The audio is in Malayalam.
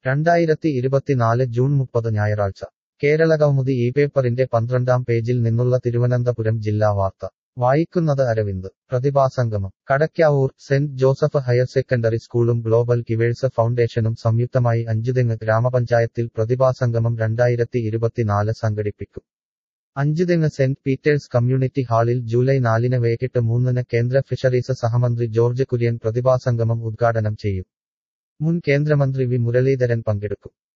രണ്ടായിരത്തി ഇരുപത്തിനാല് ജൂൺ മുപ്പത് ഞായറാഴ്ച കേരളകൗമുദി ഈ പേപ്പറിന്റെ പന്ത്രണ്ടാം പേജിൽ നിന്നുള്ള തിരുവനന്തപുരം ജില്ലാ വാർത്ത വായിക്കുന്നത് അരവിന്ദ് പ്രതിഭാസംഗമം Kadakkavoor saint Joseph higher secondary സ്കൂളും ഗ്ലോബൽ കിവേഴ്സ് ഫൗണ്ടേഷനും സംയുക്തമായി അഞ്ചുതെങ്ങ് ഗ്രാമപഞ്ചായത്തിൽ പ്രതിഭാസംഗമം രണ്ടായിരത്തി ഇരുപത്തിനാല് സംഘടിപ്പിക്കും അഞ്ചുതെങ്ങ് സെന്റ് പീറ്റേഴ്സ് കമ്മ്യൂണിറ്റി ഹാളിൽ ജൂലൈ നാലിന് വൈകിട്ട് മൂന്നിന് കേന്ദ്ര ഫിഷറീസ് സഹമന്ത്രി ജോർജ് കുര്യൻ പ്രതിഭാസംഗമം ഉദ്ഘാടനം ചെയ്യും മുൻ കേന്ദ്രമന്ത്രി വി മുരളീധരൻ പങ്കെടുക്കും